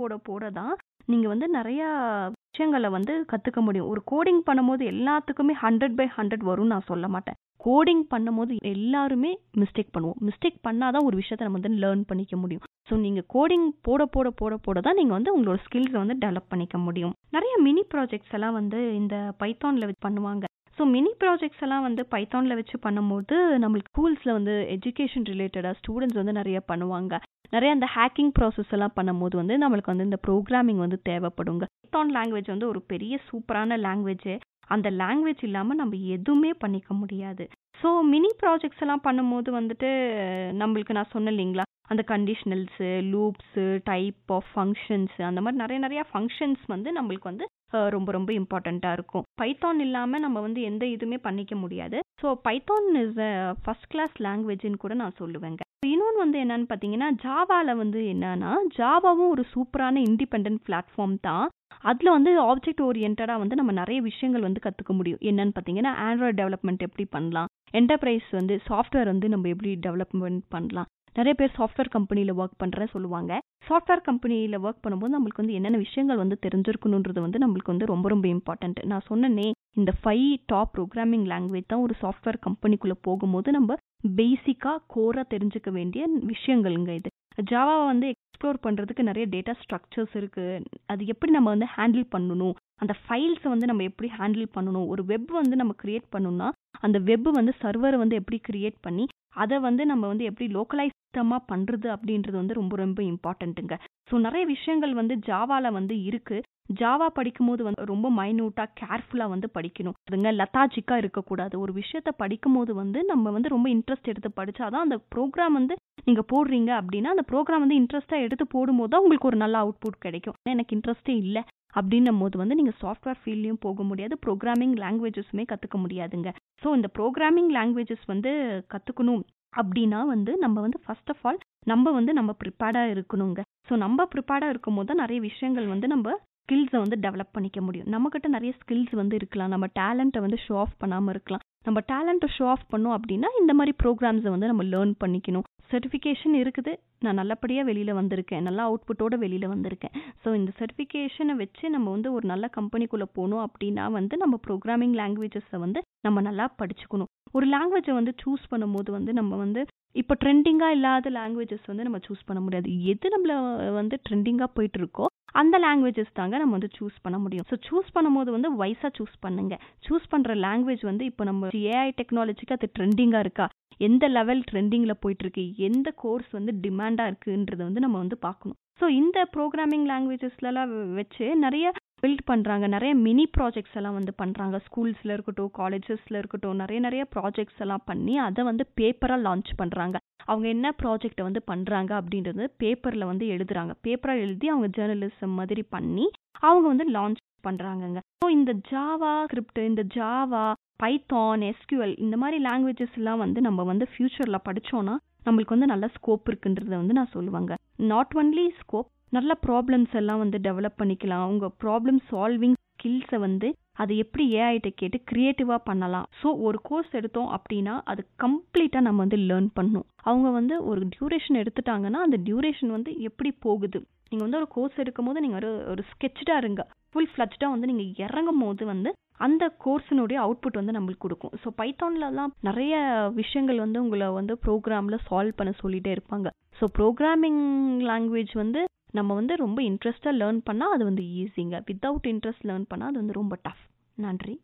போட போட தான் நீங்க வந்து நிறைய விஷயங்கள வந்து கத்துக்க முடியும். ஒரு கோடிங் பண்ணும்போது எல்லாத்துக்குமே 100 பை 100 வரும்னு நான் சொல்ல மாட்டேன். கோடிங் பண்ணும்போது எல்லாருமே மிஸ்டேக் பண்ணுவோம். மிஸ்டேக் பண்ணா தான் ஒரு விஷயத்த நம்ம வந்து லேர்ன் பண்ணிக்க முடியும். ஸோ நீங்க கோடிங் போட போட போட போட தான் நீங்க வந்து உங்களோட ஸ்கில்ஸ வந்து டெவலப் பண்ணிக்க முடியும். நிறைய மினி ப்ராஜெக்ட்ஸ் எல்லாம் வந்து இந்த பைத்தான்ல வச்சு பண்ணுவாங்க. ஸோ மினி ப்ராஜெக்ட்ஸ் எல்லாம் வந்து பைத்தான்ல வச்சு பண்ணும்போது நம்மளுக்கு ஸ்கூல்ஸ்ல வந்து எஜுகேஷன் ரிலேட்டடா ஸ்டூடெண்ட்ஸ் வந்து நிறைய பண்ணுவாங்க. நிறைய அந்த ஹேக்கிங் ப்ராசஸ் எல்லாம் பண்ணும்போது வந்து நம்மளுக்கு வந்து இந்த ப்ரோகிராமிங் வந்து தேவைப்படுங்க. பைத்தான் லாங்குவேஜ் வந்து ஒரு பெரிய சூப்பரான லாங்குவேஜ். அந்த லாங்குவேஜ் இல்லாம நம்ம எதுவுமே பண்ணிக்க முடியாது. ஸோ மினி ப்ராஜெக்ட்ஸ் எல்லாம் பண்ணும்போது வந்துட்டு நம்மளுக்கு நான் சொன்னேன் இல்லைங்களா? அந்த conditionals, loops, type of functions அந்த மாதிரி நிறைய நிறைய ஃபங்ஷன்ஸ் வந்து நம்மளுக்கு வந்து அ ரொம்ப ரொம்ப இம்பார்ட்டன்ட்டா இருக்கும். பைத்தான் இல்லாம நம்ம வந்து எந்த இதுவுமே பண்ணிக்க முடியாது. So Python is a first class லாங்குவேஜ்ன்னு கூட நான் சொல்லுவேங்க. இன்னொன்னு வந்து என்னன்னு பார்த்தீங்கன்னா, ஜாவால வந்து என்னன்னா, ஜாவாவும் ஒரு சூப்பரான இண்டிபெண்டன்ட் பிளாட்ஃபார்ம் தான். அதுல வந்து ஆப்ஜெக்ட் ஓரியன்டடா வந்து நம்ம நிறைய விஷயங்கள் வந்து கத்துக்க முடியும். என்னன்னு பார்த்தீங்கன்னா, ஆண்ட்ராய்ட் டெவலப்மெண்ட் எப்படி பண்ணலாம்? என்டர்பிரைஸ் வந்து சாஃப்ட்வேர் வந்து நம்ம எப்படி டெவலப்மெண்ட் பண்ணலாம்? நிறைய பேர் சாஃப்ட்வேர் கம்பெனில ஒர்க் பண்றேன் சொல்லுவாங்க. சாஃப்ட்வேர் கம்பெனில ஒர்க் பண்ணும்போது நம்மளுக்கு வந்து என்னென்ன விஷயங்கள் வந்து தெரிஞ்சிருக்கணும்ன்றது வந்து நம்மளுக்கு வந்து ரொம்ப ரொம்ப இம்பார்ட்டன்ட். நான் சொன்னேனே இந்த 5 டாப் புரோகிராமிங் லாங்குவேஜ் தான் ஒரு சாஃப்ட்வேர் கம்பெனிக்குள்ள போகும்போது நம்ம பேசிக்கா கோரா தெரிஞ்சுக்க வேண்டிய விஷயங்கள்ங்க இது. ஜாவாவ வந்து எக்ஸ்ப்ளோர் பண்றதுக்கு நிறைய டேட்டா ஸ்ட்ரக்சர்ஸ் இருக்கு. அது எப்படி நம்ம வந்து ஹேண்டில் பண்ணணும்? அந்த ஃபைல்ஸ வந்து நம்ம எப்படி ஹேண்டில் பண்ணணும்? ஒரு வெப் வந்து நம்ம கிரியேட் பண்ணணும்னா, அந்த வெப் வந்து சர்வர வந்து எப்படி கிரியேட் பண்ணி, அத வந்து நம்ம வந்து எப்படி லோக்கலைஸ்டமா பண்றது அப்படின்றது வந்து ரொம்ப ரொம்ப இம்பார்ட்டன்ட்டுங்க. ஸோ நிறைய விஷயங்கள் வந்து ஜாவால வந்து இருக்கு. ஜாவா படிக்கும்போது வந்து ரொம்ப மைன்யூட்டா, கேர்ஃபுல்லா வந்து படிக்கணும். அதுங்க லெதார்ஜிக்கா இருக்கக்கூடாது. ஒரு விஷயத்த படிக்கும்போது வந்து நம்ம வந்து ரொம்ப இன்ட்ரெஸ்ட் எடுத்து படிச்சா தான் அந்த ப்ரோகிராம் வந்து நீங்க போடுறீங்க அப்படின்னா, அந்த ப்ரோகிராம் வந்து இன்ட்ரெஸ்ட்டா எடுத்து போடும்போது தான் உங்களுக்கு ஒரு நல்ல அவுட்புட் கிடைக்கும். எனக்கு இன்ட்ரெஸ்ட்டே இல்ல அப்படின்னும்போது வந்து நீங்க சாஃப்ட்வேர் ஃபீல்ட்லயும் போக முடியாது. புரோகிராமிங் லாங்குவேஜஸுமே கத்துக்க முடியாதுங்க. ஸோ இந்த புரோகிராமிங் லாங்குவேஜஸ் வந்து கத்துக்கணும் அப்படின்னா வந்து நம்ம வந்து ஃபர்ஸ்ட் ஆஃப் ஆல் நம்ம வந்து நம்ம ப்ரிப்பேர்டா இருக்கணுங்க. ஸோ நம்ம ப்ரிப்பேர்டா இருக்கும்போது தான் நிறைய விஷயங்கள் வந்து நம்ம ஸ்கில்ஸ வந்து டெவலப் பண்ணிக்க முடியும். நம்மகிட்ட நிறைய ஸ்கில்ஸ் வந்து இருக்கலாம். நம்ம டேலண்ட்ட வந்து ஷோ ஆஃப் பண்ணாம இருக்கலாம். நம்ம டேலண்ட்ட ஷோ ஆஃப் பண்ணோம் அப்படின்னா, இந்த மாதிரி ப்ரோகிராம்ஸ வந்து நம்ம லேர்ன் பண்ணிக்கணும். சர்டிஃபிகேஷன் இருக்குது. நான் நல்லபடியா வெளியில வந்திருக்கேன். நல்ல அவுட்புட்டோட வெளியில வந்திருக்கேன். ஸோ இந்த சர்டிஃபிகேஷன வச்சு நம்ம வந்து ஒரு நல்ல கம்பெனிக்குள்ள போனோம் அப்படின்னா வந்து நம்ம புரோகிராமிங் லாங்குவேஜஸ வந்து நம்ம நல்லா படிச்சுக்கணும். ஒரு லாங்குவேஜ வந்து சூஸ் பண்ணும்போது வந்து நம்ம வந்து இப்ப ட்ரெண்டிங்கா இல்லாத லாங்குவேஜஸ் வந்து நம்ம சூஸ் பண்ண முடியாது. எது நம்மள வந்து ட்ரெண்டிங்கா போயிட்டு இருக்கோ, அந்த லாங்குவேஜஸ் தாங்க நம்ம வந்து சூஸ் பண்ண முடியும். ஸோ சூஸ் பண்ணும்போது வந்து வைஸா சூஸ் பண்ணுங்க. சூஸ் பண்ற லாங்குவேஜ் வந்து இப்ப நம்ம ஏஐ டெக்னாலஜிக்கு அது ட்ரெண்டிங்கா இருக்கா? எந்த லெவல் ட்ரெண்டிங்ல போயிட்டு இருக்கு? எந்த கோர்ஸ் வந்து டிமாண்டா இருக்குன்றத வந்து நம்ம வந்து பார்க்கணும். ஸோ இந்த புரோகிராமிங் லாங்குவேஜஸ்லலாம் வச்சு நிறைய பில்ட் பண்றாங்க. நிறைய மினி ப்ராஜெக்ட்ஸ் எல்லாம் வந்து பண்றாங்க. ஸ்கூல்ஸ்ல இருக்கட்டும், காலேஜஸ்ல இருக்கட்டும் நிறைய நிறைய ப்ராஜெக்ட்ஸ் எல்லாம் பண்ணி அத வந்து பேப்பரா லான்ச் பண்றாங்க. அவங்க என்ன ப்ராஜெக்ட்ட வந்து பண்றாங்க அப்படின்றது பேப்பர்ல வந்து எழுதுறாங்க. பேப்பரா எழுதி அவங்க ஜர்னலிசம் மாதிரி பண்ணி அவங்க வந்து லான்ச் பண்றாங்கங்க. ஸோ இந்த ஜாவா ஸ்கிரிப்ட், இந்த ஜாவா, பைத்தான், எஸ்கியூஎல் இந்த மாதிரி லாங்குவேஜஸ் எல்லாம் வந்து நம்ம வந்து ஃபியூச்சர்ல படிச்சோம்னா, நம்மளுக்கு வந்து நல்ல ஸ்கோப் இருக்குன்றத வந்து நான் சொல்லுவேங்க. நாட் ஒன்லி ஸ்கோப் நல்ல ப்ராப்ளம்ஸ் எல்லாம் வந்து டெவலப் பண்ணிக்கலாம். உங்க ப்ராப்ளம் சால்விங் ஸ்கில்ஸ வந்து அது எப்படி ஏஐட்ட கேட்டு கிரியேட்டிவா பண்ணலாம். ஸோ ஒரு கோர்ஸ் எடுத்தோம் அப்படின்னா, அது கம்ப்ளீட்டா நம்ம வந்து லேர்ன் பண்ணணும். அவங்க வந்து ஒரு டியூரேஷன் எடுத்துட்டாங்கன்னா, அந்த டியூரேஷன் வந்து எப்படி போகுது? நீங்க வந்து ஒரு கோர்ஸ் எடுக்கும்போது நீங்க ஒரு ஒரு ஸ்கெட்ச்டா இருங்க. ஃபுல் ஃப்ளட்ஜ்டா வந்து நீங்க இறங்கும்போது வந்து அந்த கோர்ஸினுடைய அவுட்புட் வந்து நம்மளுக்கு குடுக்கும். ஸோ பைத்தான்லலாம் நிறைய விஷயங்கள் வந்து உங்கள வந்து ப்ரோகிராம்ல சால்வ் பண்ண சொல்லிட்டே இருப்பாங்க. ஸோ புரோகிராமிங் லாங்குவேஜ் வந்து நம்ம வந்து ரொம்ப இன்ட்ரெஸ்ட்டா லேர்ன் பண்ணா அது வந்து ஈஸிங்க. வித்தவுட் இன்ட்ரெஸ்ட் லேர்ன் பண்ணா அது வந்து ரொம்ப டஃப். நன்றி.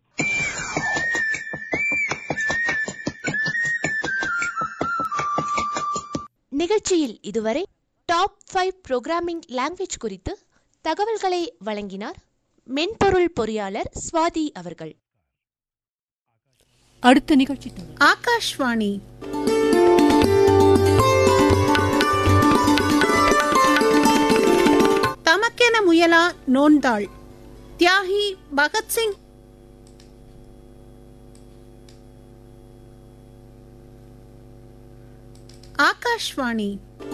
நிகழ்ச்சியில் இதுவரை டாப் 5 புரோகிராமிங் லாங்குவேஜ் குறித்து தகவல்களை வழங்கினார் மென்பொருள் பொறியாளர் சுவாதி அவர்கள். அடுத்த நிகழ்ச்சி தொடர். ஆகாஷ்வாணி தமக்கென முயலா நோன்தாள் தியாகி பகத்சிங் ஆகாஷ்வாணி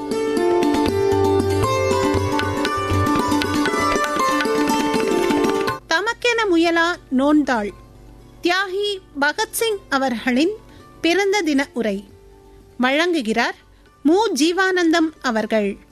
தமக்கென முயலா நோன்தாள் தியாகி பகத்சிங் அவர்களின் பிறந்த தின உரை வழங்குகிறார் மு ஜீவானந்தம் அவர்கள்